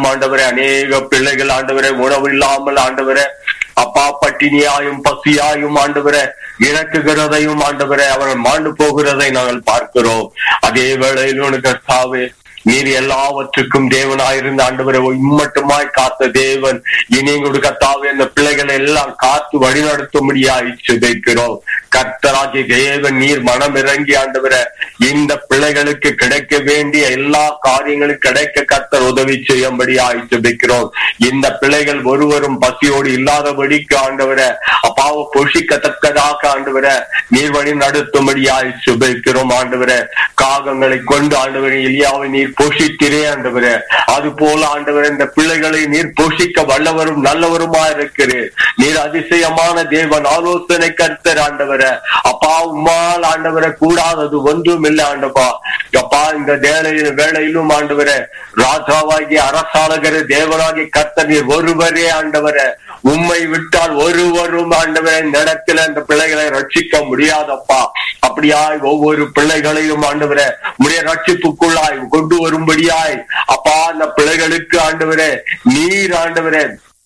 ஆண்டவரே அநேக பிள்ளைகள் ஆண்டவரே உணவு இல்லாமல் ஆண்டவரே அப்பா பட்டினியாயும் பசியாயும் ஆண்டவரே இறக்குகிறதையும் ஆண்டவரே அவர்கள் மாண்டு போகிறதை நாங்கள் பார்க்கிறோம் அதே வேளையில் உனக்கு கர்த்தாவே நீர் எல்லாவற்றுக்கும் தேவனாயிருந்த ஆண்டவரை இம்மட்டுமாய் காத்த தேவன் இனி எங்களுடைய கத்தாவே அந்த பிள்ளைகளை எல்லாம் காத்து வழிநடத்தும்படியாய் சுதைக்கிறோம் கர்த்தராகிய தேவன் நீர் மனம் இறங்கி ஆண்டவரை இந்த பிள்ளைகளுக்கு கிடைக்க வேண்டிய எல்லா காரியங்களும் கிடைக்க கர்த்தர் உதவி செய்யும்படியாய் சுதைக்கிறோம் இந்த பிள்ளைகள் ஒருவரும் பசியோடு இல்லாதபடிக்கு ஆண்டவரை அப்பாவை பொஷிக்கத்தக்கதாக ஆண்டவரை நீர் வழி நடத்தும்படியாய் சுபைக்கிறோம் ஆண்டவரை காகங்களை கொண்டு ஆண்டவரை எலியாவை நீர் போஷிக்கிறே ஆண்டவரே அது போல ஆண்டவரே இந்த பிள்ளைகளை நீர் போஷிக்க வல்லவரும் நல்லவருமா இருக்கிறேன் நீர் அதிசயமான தேவன் ஆலோசனை கர்த்தர் ஆண்டவரே அப்பா உம்மால் ஆண்டவரை கூடாதது ஒன்றும் இல்லை ஆண்டப்பா அப்பா இந்த வேலையில வேலையிலும் ஆண்டவரே ராஜாவாகிய அரசாளகர தேவனாகிய கர்த்தர் நீர் ஒருவரே ஆண்டவரே உம்மை விட்டால் ஒருவரும் ஆண்டவரே இந்த இடத்துல இந்த பிள்ளைகளை ரட்சிக்க முடியாதப்பா அப்படியாய் ஒவ்வொரு பிள்ளைகளையும் ஆண்டவரே உடைய ரட்சிப்புக்குள்ளாய் கொண்டு வரும்படியாய் அப்பா அந்த பிள்ளைகளுக்கு ஆண்டவரே நீர் ஆண்டவரே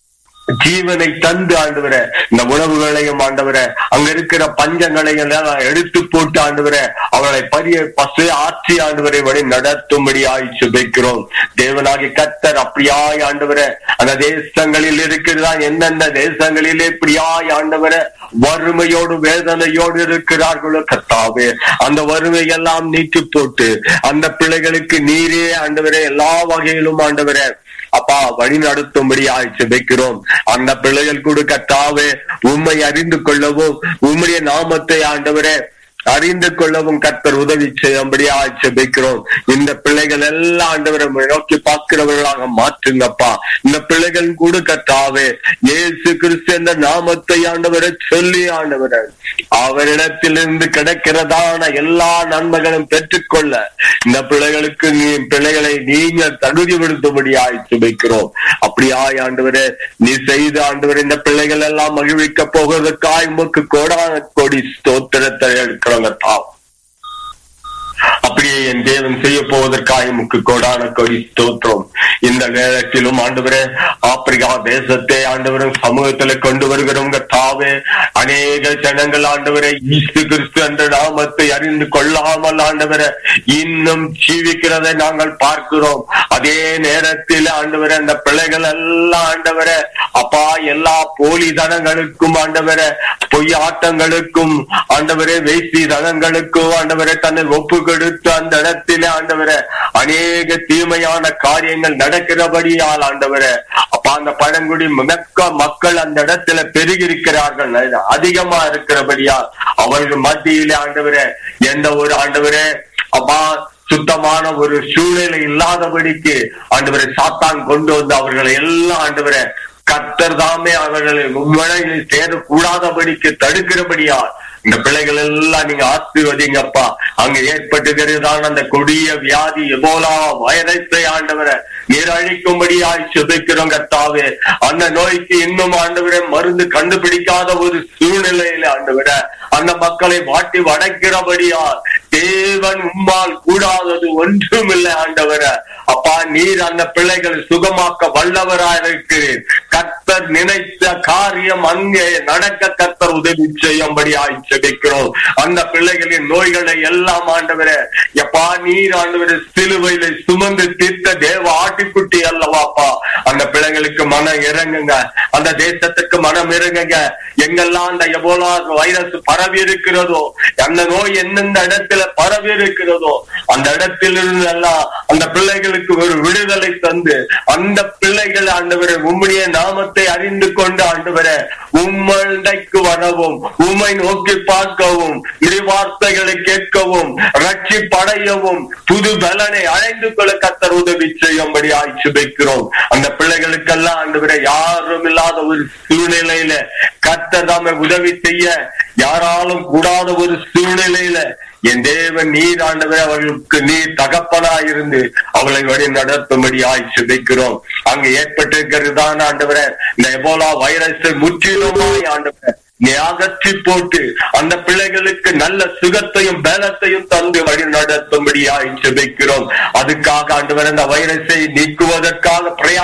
ஜீவனை தந்து ஆண்டவரே இந்த உணவுகளையும் ஆண்டவரே அங்க இருக்கிற பஞ்சங்களையும் எல்லாம் எடுத்து போட்டு ஆண்டவரே அவர்களை பரிய பசு ஆட்சி ஆண்டவரை வழி நடத்தும்படியாய் சுபிக்கிறோம் தேவனாகி கத்தர் அப்படியாய் ஆண்டவரே அந்த தேசங்களில் இருக்கிறதா எந்தெந்த தேசங்களிலே இப்படியாய் ஆண்டவரே வறுமையோடு வேதனையோடு இருக்கிறார்களோ கத்தாவே அந்த வறுமை எல்லாம் நீக்கி போட்டு அந்த பிள்ளைகளுக்கு நீரே ஆண்டவரே எல்லா வகையிலும் ஆண்டவரே அப்பா வழி நடத்தும்படி ஆய்ச்சிதைக்கிறோம் அந்த பிள்ளைகள் கூட கத்தாவே உண்மை அறிந்து கொள்ளவும் உம்முடைய நாமத்தை ஆண்டவரே அறிந்து கொள்ளவும் கர்த்தர் உதவி செய்யும்படி ஆட்சேபிக்கிறோம் இந்த பிள்ளைகள் எல்லாம் ஆண்டவரை நோக்கி பார்க்கிறவர்களாக மாற்றுங்கப்பா இந்த பிள்ளைகள் கூட கத்தாவே இயேசு கிறிஸ்து என்ற நாமத்தை ஆண்டவரை சொல்லி ஆண்டவரை அவரிடத்திலிருந்து கிடைக்கிறதான எல்லா நன்மைகளும் பெற்றுக்கொள்ள இந்த பிள்ளைகளுக்கு நீ பிள்ளைகளை நீங்கள் தகுதிப்படுத்தும்படி ஆய்ச்சிபிக்கிறோம் அப்படியாய் ஆண்டவரே நீ செய்து ஆண்டவர் இந்த பிள்ளைகள் எல்லாம் மகிழ்விக்க போகிறதுக்காய் உமக்கு கோடான கோடி ஸ்தோத்திரத்தை எடுக்கிறோங்க தாம் அப்படியே என் தேவன் செய்ய போவதற்காக முக்கு கோடான கொடி ஸ்தோத்திரம் இந்த நேரத்திலும் ஆண்டவரே ஆப்பிரிக்கா தேசத்தை ஆண்டவரும் சமூகத்துல கொண்டு வருகிறவங்க தாவே அநேக ஜனங்கள் ஆண்டவரை ஈஸ்து கிறிஸ்து என்ற நாமத்தை அறிந்து கொள்ளாமல் ஆண்டவரை இன்னும் ஜீவிக்கிறதை நாங்கள் பார்க்கிறோம் அதே நேரத்தில் ஆண்டவரை அந்த பிள்ளைகள் எல்லாம் ஆண்டவரை அப்பா எல்லா போலி தனங்களுக்கும் ஆண்டவரை பொய் ஆட்டங்களுக்கும் ஆண்டவரே வேசி தனங்களுக்கும் ஆண்டவரை தன்னை ஒப்பு கொடுத்து அந்த இடத்திலே ஆண்டவரை அநேக தீமையான காரியங்கள் நடக்கிறபடியால் ஆண்டவரை அப்ப அந்த பழங்குடி மிக்க மக்கள் அந்த இடத்துல பெருகி இருக்கிறார்கள் அதிகமா இருக்கிறபடியால் அவர்கள் மத்தியிலே ஆண்டவரே எந்த ஒரு ஆண்டவரே அப்பா சுத்தமான ஒரு சூழ்நிலை இல்லாதபடிக்கு ஆண்டவரை சாத்தான் கொண்டு வந்து அவர்களை எல்லாம் ஆண்டவரை கத்தர் தாமே அவர்களை உண்மையில் சேரக்கூடாதபடிக்கு தடுக்கிறபடியால் இந்த பிள்ளைகள் எல்லாம் நீங்க ஆசிர்வதிங்கப்பா அங்க ஏற்பட்டுகிறதான அந்த கொடிய வியாதி எபோலா வைரஸை ஆண்டவரை நீரழிக்கும்படியாய் சுதைக்கிறோம் கத்தாவே அந்த நோய்க்கு இன்னும் ஆண்டவரை மருந்து கண்டுபிடிக்காத ஒரு சூழ்நிலையில ஆண்டவரை அந்த மக்களை வாட்டி வடைக்கிறபடியால் தேவன் உம்மால் கூடாதது ஒன்றும் இல்லை ஆண்டவர அப்பா நீர் அந்த பிள்ளைகளை சுகமாக்க வல்லவராய் இருக்கிறேன் கர்த்தர் நினைத்த காரியம் அங்கே நடக்க கர்த்தர் உதவி செய்யும்படி ஆய்ச்சபிக்கிறோம் அந்த பிள்ளைகளின் நோய்களை எல்லாம் ஆண்டவரே எப்பா நீர் ஆண்டவரை சிலுவையில சுமந்து தீர்த்த தேவ ஆட்டிக்குட்டி அல்லவாப்பா அந்த பிள்ளைகளுக்கு மனம் இறங்குங்க அந்த தேசத்துக்கு மனம் இறங்குங்க எங்கெல்லாம் அந்த எபோலா வைரஸ் பரவி இருக்கிறதோ அந்த நோய் எந்தெந்த இடத்துல பரவி இருக்கிறதோ அந்த இடத்திலிருந்து எல்லாம் அந்த பிள்ளைகளுக்கு ஒரு விடுதலை தந்து அந்த பிள்ளைகள் ஆண்டவரை உம்முடைய நாமத்தை அறிந்து கொண்டு ஆண்டவரை உம்மண்டைக்கு வரவும் உம்மை நோக்கி பார்க்கவும் வார்த்தைகளை கேட்கவும் ரட்சி படையவும் புது பலனை அடைந்து கொள்ள கத்தர் உதவி செய்யும்படி ஆய்ச்சி வைக்கிறோம் அந்த பிள்ளைகளுக்கெல்லாம் ஆண்டவரை யாரும் இல்லாத ஒரு சூழ்நிலையில கத்தர் தாமே உதவி செய்ய யாராலும் கூடாத ஒரு சூழ்நிலையில என் தேவன் நீர் ஆண்டவரை அவர்களுக்கு நீர் தகப்பனா இருந்து அவளை வழி நடத்தும்படி ஆய்ச்சி வைக்கிறோம் அங்க ஏற்பட்டிருக்கிறதுதான் ஆண்டவரை இந்த எபோலா வைரஸை முற்றிலுமாய் ஆண்டவரை நீ அகற்றி போட்டு அந்த பிள்ளைகளுக்கு நல்ல சுகத்தையும் பலத்தையும் தந்து வழி நடத்தும்படியாய் ஜெபிக்கிறோம் அதுக்காக ஆண்டவர் அந்த வைரஸை நீக்குவதற்காக பிரயா